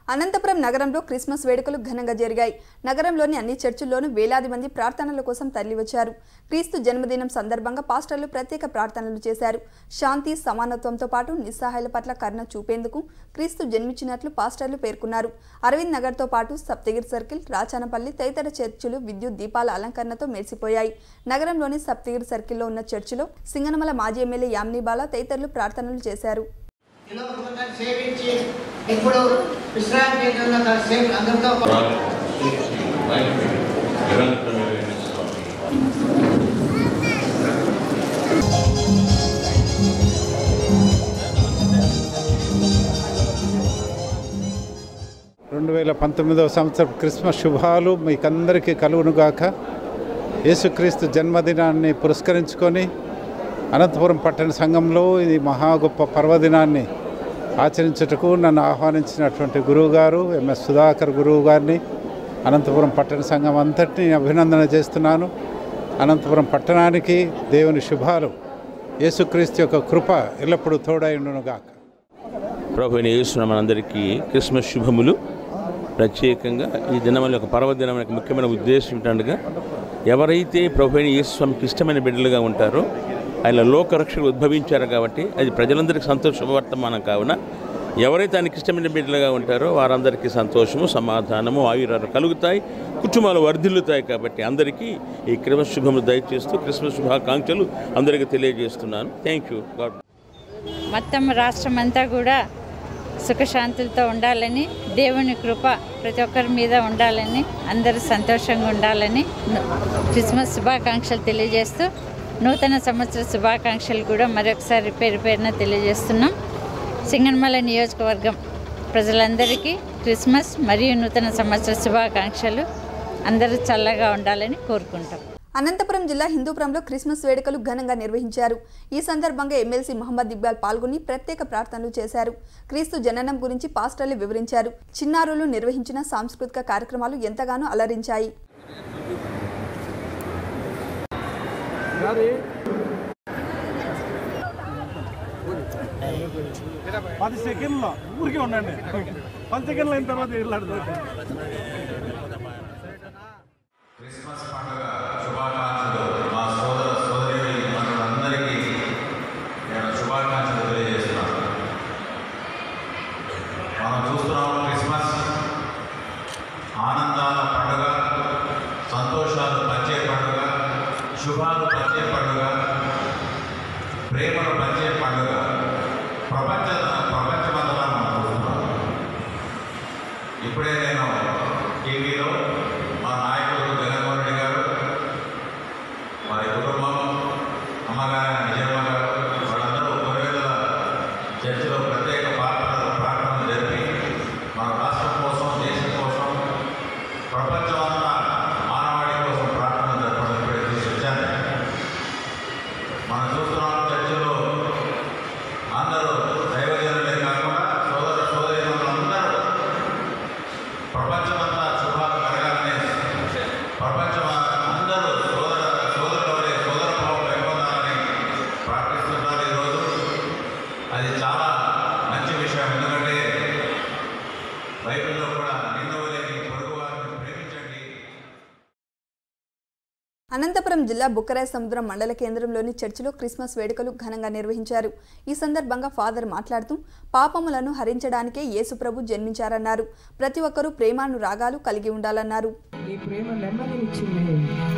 అనంతపురం నగరంలో క్రిస్మస్ వేడుకలు ఘనంగా జరిగాయి నగరంలోని అన్ని చర్చిల్లోనూ వేలాది మంది ప్రార్థనల కోసం తరలివచ్చారు క్రీస్తు జన్మదినం సందర్భంగా పాస్టర్లు ప్రత్యేక ప్రార్థనలు చేశారు శాంతి సమానత్వంతో పాటు నిస్సహాయాల పట్ల కరుణ చూపేందుకు క్రీస్తు జన్మించినట్లు పాస్టర్లు పేర్కొన్నారు అరవింద్ నగర్తో పాటు సప్తగిరి సర్కిల్ రాచానపల్లి తదితర చర్చిలు విద్యుత్ దీపాల అలంకరణతో మెరిసిపోయాయి నగరంలోని సప్తగిరి సర్కిల్లో ఉన్న చర్చిలో సింగనమల మాజీ ఎమ్మెల్యే యామ్నీబాలా తదితరులు ప్రార్థనలు చేశారు వినోదంగా సేవించి ఇప్పుడు విశ్రాంతి కేంద్రంలో కాసేపు అందరితో పాటు రెండు వేల పంతొమ్మిదవ సంవత్సరం క్రిస్మస్ శుభాలు మీకందరికీ కలుగునుగాక యేసుక్రీస్తు జన్మదినాన్ని పురస్కరించుకొని అనంతపురం పట్టణ సంఘంలో ఇది మహా గొప్ప పర్వదినాన్ని ఆచరించుటకు నన్ను ఆహ్వానించినటువంటి గురువు గారు ఎంఎస్ సుధాకర్ గురువు గారిని అనంతపురం పట్టణ సంఘం అంతటిని అభినందన చేస్తున్నాను అనంతపురం పట్టణానికి దేవుని శుభాలు యేసుక్రీస్తు యొక్క కృప ఎల్లప్పుడూ తోడై ఉండునుగాక ప్రభు అయిన యేసున మనందరికీ క్రిస్మస్ శుభములు ప్రత్యేకంగా ఈ దినమని ఒక పర్వదినం యొక్క ముఖ్యమైన ఉద్దేశం ఏంటండగా ఎవరైతే ప్రభు అయిన యేసు స్వామికి ఇష్టమైన బిడ్డలుగా ఉంటారో ఆయన లోకరక్షకులు ఉద్భవించారు కాబట్టి అది ప్రజలందరికీ సంతోష శుభవర్తమానం కావున ఎవరైతే ఆయనకి ఇష్టమైన బిడ్డలుగా ఉంటారో వారందరికీ సంతోషము సమాధానము ఆయురాలు కలుగుతాయి కుటుంబాలు వర్ధిల్లుతాయి కాబట్టి అందరికీ ఈ క్రిస్మస్ శుభములు దయచేస్తూ క్రిస్మస్ శుభాకాంక్షలు అందరికీ తెలియజేస్తున్నాను థ్యాంక్ యూ గాడ్ మొత్తం రాష్ట్రం అంతా కూడా సుఖశాంతులతో ఉండాలని దేవుని కృప ప్రతి ఒక్కరి మీద ఉండాలని అందరూ సంతోషంగా ఉండాలని ను- క్రిస్మస్ శుభాకాంక్షలు తెలియజేస్తూ నూతన సంవత్సర శుభాకాంక్షలు కూడా మరొకసారి పేరు పేరున తెలియజేస్తున్నాం సింగనమల నియోజకవర్గం ప్రజలందరికీ క్రిస్మస్ మరియు నూతన సంవత్సర శుభాకాంక్షలు అందరూ చల్లగా ఉండాలని కోరుకుంటాం అనంతపురం జిల్లా హిందూపురంలో క్రిస్మస్ వేడుకలు ఘనంగా నిర్వహించారు ఈ సందర్భంగా ఎమ్మెల్సీ మహమ్మద్ ఇక్బాల్ పాల్గొని ప్రత్యేక ప్రార్థనలు చేశారు క్రీస్తు జననం గురించి పాస్టర్లు వివరించారు చిన్నారులు నిర్వహించిన సాంస్కృతిక కార్యక్రమాలు ఎంతగానో అలరించాయి పది సెకండ్లో ఊరికే ఉండండి పది సెకండ్లు అయిన తర్వాత వెళ్ళాడు క్రిస్మస్ పండుగ శుభాకాంక్షలు మా సోదర సోదరి మనందరికీ నేను శుభాకాంక్షలు తెలియజేస్తున్నాను మనం చూస్తున్నాం క్రిస్మస్ ఆనందాల పండుగ సంతోషాలు పంచే పండుగ శుభాలు పంచే పండుగ ప్రేమను పంచే పండుగ ప్రపంచ ప్రపంచమంతటా మనం చూస్తున్నాం ఇప్పుడే నేను టీవీలో మా నాయకులు జగన్మోహన్ రెడ్డి గారు వారి కుటుంబం అమ్మగారు విజయమ్మ గారు వాళ్ళందరూ కొరవేదల చర్చిలో ప్రత్యేక ప్రార్థన ప్రార్థనలు జరిపి మన రాష్ట్రం కోసం దేశం కోసం ప్రపంచం అంతా మానవాళి కోసం ప్రార్థన జరపడం ఇప్పుడే చూసి వచ్చాను మనం చూస్తున్నాం చర్చిలో అందరూ దైవజనులే కాకుండా సోదర సోదరి అందరూ ప్రపంచమంతా శుభాలు కలగాలని ప్రపంచం అందరూ సోదర సోదరులవలే సోదర భావం పెంపొందాలని ప్రార్థిస్తున్నారు ఈరోజు అది చాలా మంచి విషయం ఎందుకంటే బైబిల్లో కూడా నిన్ను వలేని పొరుగు వారిని ప్రేమించండి అనంతపురం జిల్లా బుక్కరాయ సముద్రం మండల కేంద్రంలోని చర్చిలో క్రిస్మస్ వేడుకలు ఘనంగా నిర్వహించారు ఈ సందర్భంగా ఫాదర్ మాట్లాడుతూ పాపములను హరించడానికే యేసుప్రభు జన్మించారన్నారు ప్రతి ఒక్కరూ ప్రేమాను రాగాలు కలిగి ఉండాలన్నారు ఈ ప్రేమ నెమ్మదినిచ్చింది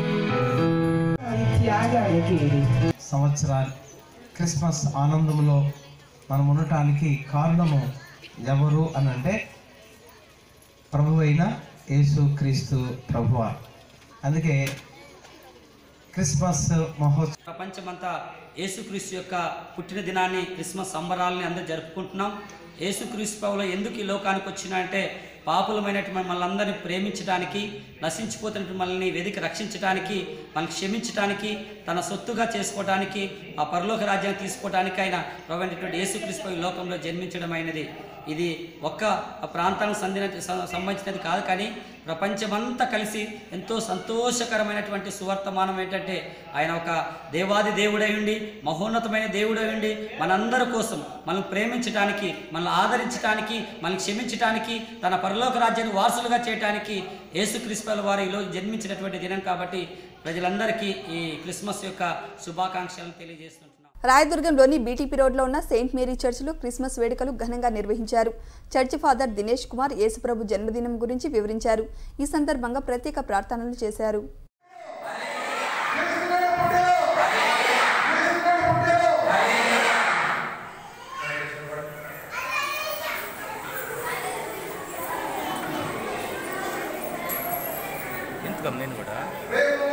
ఈ త్యాగానికి సంవత్సరాలు క్రిస్మస్ ఆనందంలో మనం ఉండటానికి కారణము ఎవరు అని అంటే ప్రభు అయిన యేసు క్రీస్తు ప్రభువ అందుకే క్రిస్మస్ మహోత్సవం ప్రపంచమంతా యేసుక్రీస్తు యొక్క పుట్టిన దినాన్ని క్రిస్మస్ సంబరాలని అందరూ జరుపుకుంటున్నాం యేసుక్రీస్తు ప్రభులో ఎందుకు ఈ లోకానికి వచ్చినా అంటే పాపులమైనటువంటి మనల్ని అందరినీ ప్రేమించడానికి నశించిపోతున్నటువంటి మనల్ని వెదికి రక్షించడానికి మనల్ని క్షమించడానికి తన సొత్తుగా చేసుకోవడానికి ఆ పరలోక రాజ్యాన్ని తీసుకోవడానికి ఆయన ప్రభుత్వ యేసుక్రీస్తు ప్రభు ఈ లోకంలో జన్మించడం అయినది ఇది ఒక్క ప్రాంతానికి సందిన స- సంబంధించినది కాదు కానీ ప్రపంచమంతా కలిసి ఎంతో సంతోషకరమైనటువంటి సువర్తమానం ఏంటంటే ఆయన ఒక దేవాది దేవుడై ఉండి మహోన్నతమైన దేవుడై ఉండి మనందరి కోసం మనం ప్రేమించడానికి మనల్ని ఆదరించడానికి మనల్ని క్షమించడానికి తన పరలోక రాజ్యాన్ని వారసులుగా చేయడానికి యేసుక్రీస్తుల వారు ఈరోజు జన్మించినటువంటి దినం కాబట్టి ప్రజలందరికీ ఈ క్రిస్మస్ యొక్క శుభాకాంక్షలను తెలియజేస్తున్నాం రాయదుర్గంలోని బీటీపీ రోడ్లో ఉన్న సెయింట్ మేరీ చర్చిలో క్రిస్మస్ వేడుకలు ఘనంగా నిర్వహించారు చర్చి ఫాదర్ దినేష్ కుమార్ యేసుప్రభు జన్మదినం గురించి వివరించారు ఈ సందర్భంగా ప్రత్యేక ప్రార్థనలు చేశారు ఎందుకమ్మ నేను కూడా